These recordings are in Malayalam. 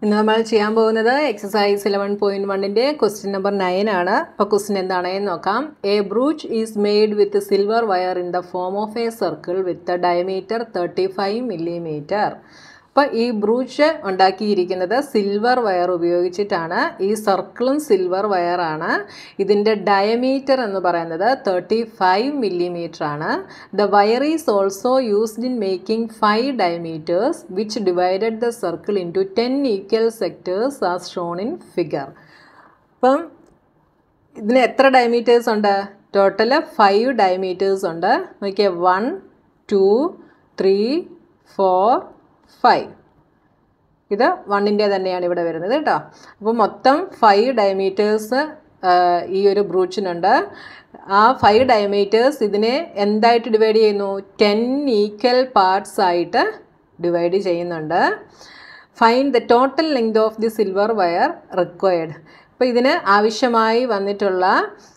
ഇന്ന് നമ്മൾ ചെയ്യാൻ പോകുന്നത് എക്സസൈസ് ഇലവൻ പോയിൻറ്റ് വണ്ണിൻ്റെ ക്വസ്റ്റ്യൻ നമ്പർ നയൻ ആണ് അപ്പോൾ ക്വസ്റ്റ്യൻ എന്താണെന്ന് നോക്കാം a brooch is made with silver wire in the form of a circle with diameter thirty five millimetre അപ്പോൾ ഈ ബ്രൂച്ച് ഉണ്ടാക്കിയിരിക്കുന്നത് സിൽവർ വയർ ഉപയോഗിച്ചിട്ടാണ് ഈ സർക്കിളും സിൽവർ വയറാണ് ഇതിൻ്റെ ഡയമീറ്റർ എന്ന് പറയുന്നത് തേർട്ടി ഫൈവ് മില്ലിമീറ്റർ ആണ് the wire is also used in making five diameters which divided the circle into ten equal sectors as shown in figure അപ്പം ഇതിന് എത്ര ഡയമീറ്റേഴ്സ് ഉണ്ട് ടോട്ടൽ ഫൈവ് ഡയമീറ്റേഴ്സ് ഉണ്ട് നോക്കിയേ one two three four five ഇത് വണ്ണിൻ്റെ തന്നെയാണ് ഇവിടെ വരുന്നത് കേട്ടോ അപ്പോൾ മൊത്തം ഫൈവ് ഡയമീറ്റേഴ്സ് ഈ ഒരു ബ്രൂച്ചിനുണ്ട് ആ ഫൈവ് ഡയമീറ്റേഴ്സ് ഇതിനെ എന്തായിട്ട് ഡിവൈഡ് ചെയ്യുന്നു ടെൻ ഈക്വൽ പാർട്സ് ആയിട്ട് ഡിവൈഡ് ചെയ്യുന്നുണ്ട് find the total length of the silver wire required അപ്പോൾ ഇതിന് ആവശ്യമായി വന്നിട്ടുള്ള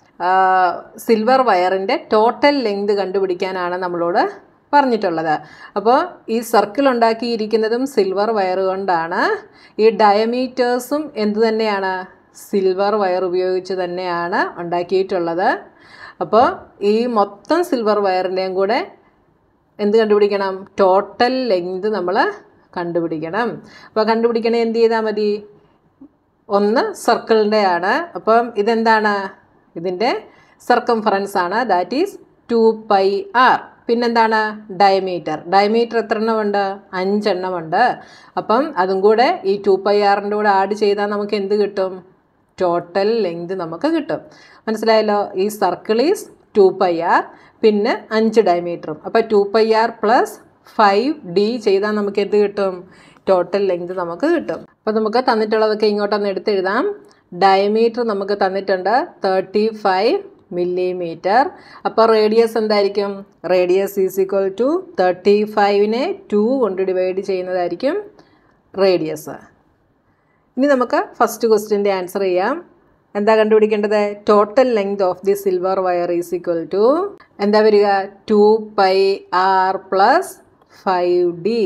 സിൽവർ വയറിൻ്റെ ടോട്ടൽ ലെങ്ത് കണ്ടുപിടിക്കാനാണ് നമ്മളോട് പറഞ്ഞിട്ടുള്ളത് അപ്പോൾ ഈ സർക്കിൾ ഉണ്ടാക്കിയിരിക്കുന്നതും സിൽവർ വയർ കൊണ്ടാണ് ഈ ഡയമീറ്റേഴ്സും എന്തു തന്നെയാണ് സിൽവർ വയർ ഉപയോഗിച്ച് തന്നെയാണ് ഉണ്ടാക്കിയിട്ടുള്ളത് അപ്പോൾ ഈ മൊത്തം സിൽവർ വയറിൻ്റെയും കൂടെ എന്ത് കണ്ടുപിടിക്കണം ടോട്ടൽ ലെങ്ത് നമ്മൾ കണ്ടുപിടിക്കണം അപ്പോൾ കണ്ടുപിടിക്കണേ എന്ത് ചെയ്താൽ മതി ഒന്ന് സർക്കിളിൻ്റെ ആണ് അപ്പം ഇതെന്താണ് ഇതിൻ്റെ സർക്കംഫറൻസ് ആണ് that is two pi r പിന്നെന്താണ് ഡയമീറ്റർ ഡയമീറ്റർ എത്ര എണ്ണമുണ്ട് അഞ്ചെണ്ണമുണ്ട് അപ്പം അതും കൂടെ ഈ ടു പൈ ആറിൻ്റെ കൂടെ ആഡ് ചെയ്താൽ നമുക്ക് എന്ത് കിട്ടും ടോട്ടൽ ലെങ്ത് നമുക്ക് കിട്ടും മനസ്സിലായല്ലോ ഈ circle is two pi r പിന്നെ അഞ്ച് ഡയമീറ്ററും അപ്പോൾ two pi r plus five d ചെയ്താൽ നമുക്ക് എന്ത് കിട്ടും ടോട്ടൽ ലെങ്ത് നമുക്ക് കിട്ടും അപ്പോൾ നമുക്ക് തന്നിട്ടുള്ളതൊക്കെ ഇങ്ങോട്ടൊന്ന് എടുത്തെഴുതാം ഡയമീറ്റർ നമുക്ക് തന്നിട്ടുണ്ട് തേർട്ടി ഫൈവ് മില്ലിമീറ്റർ അപ്പോൾ റേഡിയസ് എന്തായിരിക്കും radius is equal to thirty ഫൈവിനെ ടു കൊണ്ട് ഡിവൈഡ് ചെയ്യുന്നതായിരിക്കും റേഡിയസ് ഇനി നമുക്ക് ഫസ്റ്റ് ക്വസ്റ്റിൻ്റെ ആൻസർ ചെയ്യാം എന്താ കണ്ടുപിടിക്കേണ്ടത് total length of the silver wire is equal to എന്താ വരിക two pi r plus five d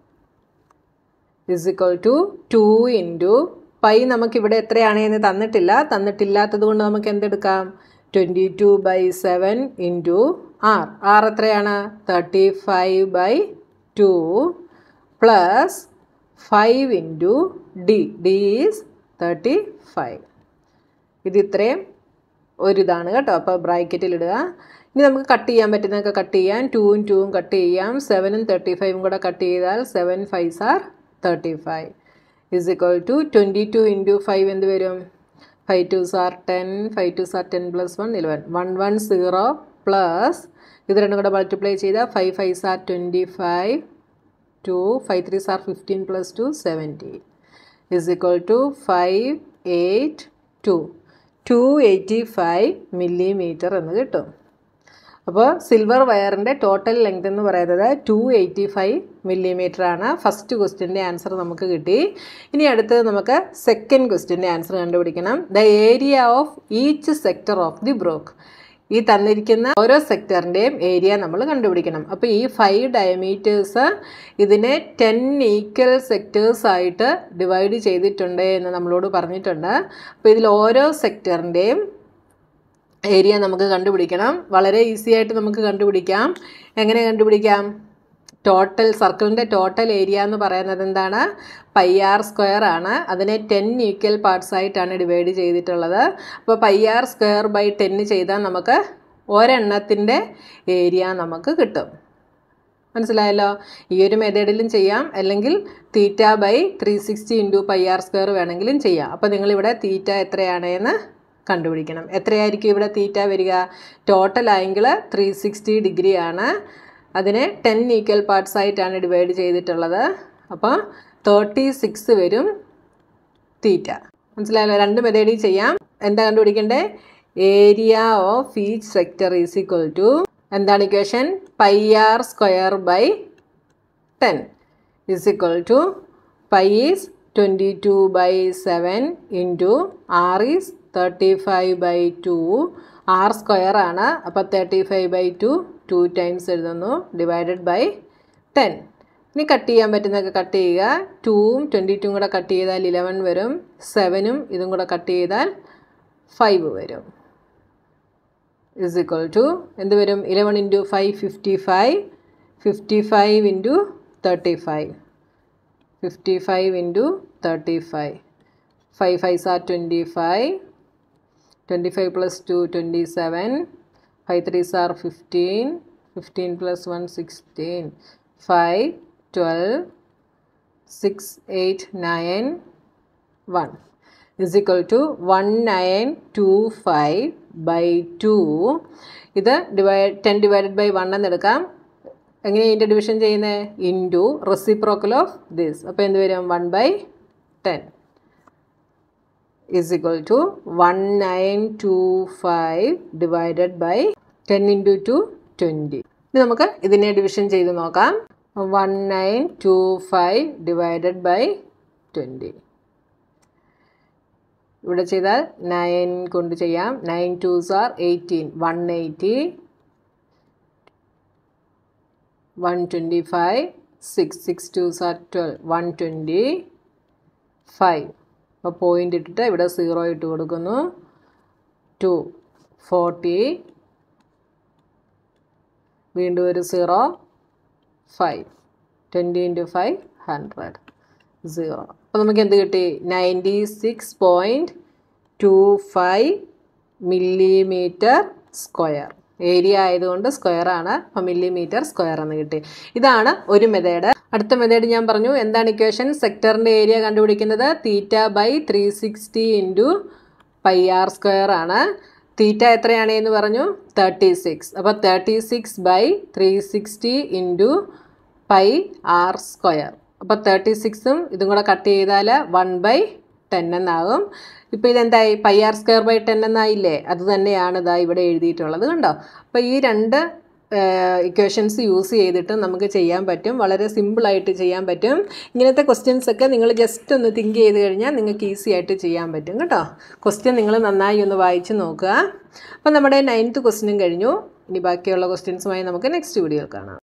is equal to two into pi നമുക്കിവിടെ എത്രയാണെന്ന് തന്നിട്ടില്ല തന്നിട്ടില്ലാത്തത് കൊണ്ട് നമുക്ക് എന്തെടുക്കാം twenty two by seven into r r എത്രയാണ് thirty five by to plus five into d d is thirty five ഇത് ഇത്രയും ഒരിതാണ് കേട്ടോ അപ്പോൾ ബ്രാക്കറ്റിൽ ഇടുക ഇനി നമുക്ക് കട്ട് ചെയ്യാൻ പറ്റുന്നതൊക്കെ കട്ട് ചെയ്യാം ടൂവും ടൂവും കട്ട് ചെയ്യാം സെവനും തേർട്ടി ഫൈവും കൂടെ കട്ട് ചെയ്താൽ seven fives are thirty five is equal to twenty two into five എന്ത് വരും five twos are ten five twos are ten plus one eleven one one zero plus ഇത് രണ്ടും കൂടെ മൾട്ടിപ്ലൈ ചെയ്താൽ five fives are twenty five two five threes are fifteen plus two seventeen is equal to five eight two two eighty five millimetre എന്ന് കിട്ടും അപ്പോൾ സിൽവർ വയറിൻ്റെ ടോട്ടൽ ലെങ്ത് എന്ന് പറയുന്നത് ടു എയ്റ്റി ഫൈവ് മില്ലിമീറ്റർ ആണ് ഫസ്റ്റ് ക്വസ്റ്റിൻ്റെ ആൻസർ നമുക്ക് കിട്ടി ഇനി അടുത്തത് നമുക്ക് സെക്കൻഡ് ക്വസ്റ്റിൻ്റെ ആൻസർ കണ്ടുപിടിക്കണം the area of each sector of the brooch ഈ തന്നിരിക്കുന്ന ഓരോ സെക്ടറിൻ്റെയും ഏരിയ നമ്മൾ കണ്ടുപിടിക്കണം അപ്പോൾ ഈ ഫൈവ് ഡയമീറ്റേഴ്സ് ഇതിനെ ടെൻ ഈക്വൽ സെക്ടേഴ്സ് ആയിട്ട് ഡിവൈഡ് ചെയ്തിട്ടുണ്ട് എന്ന് നമ്മളോട് പറഞ്ഞിട്ടുണ്ട് അപ്പോൾ ഇതിൽ ഓരോ സെക്ടറിൻ്റെയും ഏരിയ നമുക്ക് കണ്ടുപിടിക്കണം വളരെ ഈസി ആയിട്ട് നമുക്ക് കണ്ടുപിടിക്കാം എങ്ങനെ കണ്ടുപിടിക്കാം ടോട്ടൽ സർക്കിളിൻ്റെ ടോട്ടൽ ഏരിയ എന്ന് പറയുന്നത് എന്താണ് പൈ ആർ സ്ക്വയർ ആണ് അതിനെ ടെൻ ഈക്വൽ പാർട്സ് ആയിട്ടാണ് ഡിവൈഡ് ചെയ്തിട്ടുള്ളത് അപ്പോൾ പൈ ആർ സ്ക്വയർ ബൈ ടെന്ന് ചെയ്താൽ നമുക്ക് ഒരെണ്ണത്തിൻ്റെ ഏരിയ നമുക്ക് കിട്ടും മനസ്സിലായല്ലോ ഈ ഒരു മെത്തേഡിലും ചെയ്യാം അല്ലെങ്കിൽ theta by three sixty into pi r square വേണമെങ്കിലും ചെയ്യാം അപ്പോൾ നിങ്ങളിവിടെ തീറ്റ എത്രയാണ് എന്ന് കണ്ടുപിടിക്കണം എത്രയായിരിക്കും ഇവിടെ തീറ്റ വരിക total angle three sixty degree ആണ് അതിനെ ടെൻ ഈക്വൽ പാർട്സ് ആയിട്ടാണ് ഡിവൈഡ് ചെയ്തിട്ടുള്ളത് അപ്പോൾ തേർട്ടി സിക്സ് വരും തീറ്റ മനസ്സിലായല്ലോ രണ്ട് മെത്തേഡിൽ ചെയ്യാം എന്താ കണ്ടുപിടിക്കണ്ടേ area of each sector is equal to എന്താണ് equation pi r square by ten is equal to pi is twenty two by seven into r is thirty five by two r square ആണ് അപ്പോൾ thirty five by two two times എഴുതുന്നു ഡിവൈഡഡ് ബൈ ടെൻ ഇനി കട്ട് ചെയ്യാൻ പറ്റുന്നതൊക്കെ കട്ട് ചെയ്യുക ടൂവും ട്വൻറ്റി ടൂവും കൂടെ കട്ട് ചെയ്താൽ ഇലവൻ വരും സെവനും ഇതും കൂടെ കട്ട് ചെയ്താൽ ഫൈവ് വരും ഇസ് ഈക്വൽ ടു എന്ത് വരും eleven into five fifty five fifty five into thirty five fifty five into thirty five five fives are twenty five twenty five plus two twenty seven five threes are fifteen fifteen plus one sixteen five twelve six eight nine one is equal to one nine two five by two ഇത് divide ten divided by one എന്നെടുക്കാം എങ്ങനെ ഇതിൻ്റെ ഡിവിഷൻ ചെയ്യുന്നത് ഇൻറ്റു റെസിപ്രോക്കൽ ഓഫ് ദിസ് അപ്പോൾ എന്ത് വരും one by ten is equal to 1925 divided by 10 into 2 20 ഇനി നമുക്ക് ഇതിനെ ഡിവിഷൻ ചെയ്ത് നോക്കാം one nine two five divided by twenty ഇവിടെ ചെയ്താൽ നയൻ കൊണ്ട് ചെയ്യാം nine twos are eighteen one eighty one twenty five six six twos are twelve one twenty five അപ്പോൾ പോയിൻ്റ് ഇട്ടിട്ട് ഇവിടെ സീറോ ഇട്ട് കൊടുക്കുന്നു ടു ഫോർട്ടി വീണ്ടും ഒരു zero five twenty into five hundred zero അപ്പോൾ നമുക്ക് എന്ത് കിട്ടി ninety six point two five millimetre square area ആയതുകൊണ്ട് സ്ക്വയർ ആണ് അപ്പോൾ മില്ലിമീറ്റർ സ്ക്വയർ എന്ന് കിട്ടി ഇതാണ് ഒരു മെത്തേഡ് അടുത്ത മെത്തേഡ് ഞാൻ പറഞ്ഞു എന്താണ് ഇക്വേഷൻ സെക്ടറിൻ്റെ ഏരിയ കണ്ടുപിടിക്കുന്നത് theta by three sixty into pi r square ആണ് തീറ്റ എത്രയാണ് എന്ന് പറഞ്ഞു തേർട്ടി സിക്സ് അപ്പോൾ thirty six by three sixty into pi r square അപ്പോൾ തേർട്ടി സിക്സും ഇതും കൂടെ കട്ട് ചെയ്താൽ വൺ ബൈ ടെൻ എന്നാകും ഇപ്പോൾ ഇതെന്തായി pi r square by ten എന്നായില്ലേ അത് തന്നെയാണ് ഇതാ ഇവിടെ എഴുതിയിട്ടുള്ളത് കണ്ടോ അപ്പോൾ ഈ രണ്ട് ഇക്വേഷൻസ് യൂസ് ചെയ്തിട്ട് നമുക്ക് ചെയ്യാൻ പറ്റും വളരെ സിമ്പിളായിട്ട് ചെയ്യാൻ പറ്റും ഇങ്ങനത്തെ ക്വസ്റ്റ്യൻസ് ഒക്കെ നിങ്ങൾ ജസ്റ്റ് ഒന്ന് തിങ്ക് ചെയ്ത് കഴിഞ്ഞാൽ നിങ്ങൾക്ക് ഈസി ആയിട്ട് ചെയ്യാൻ പറ്റും കേട്ടോ ക്വസ്റ്റ്യൻ നിങ്ങൾ നന്നായി ഒന്ന് വായിച്ച് നോക്കുക അപ്പോൾ നമ്മുടെ നയൻത്ത് ക്വസ്റ്റ്യനും കഴിഞ്ഞു ഇനി ബാക്കിയുള്ള ക്വസ്റ്റ്യൻസുമായി നമുക്ക് നെക്സ്റ്റ് വീഡിയോയിൽ കാണാം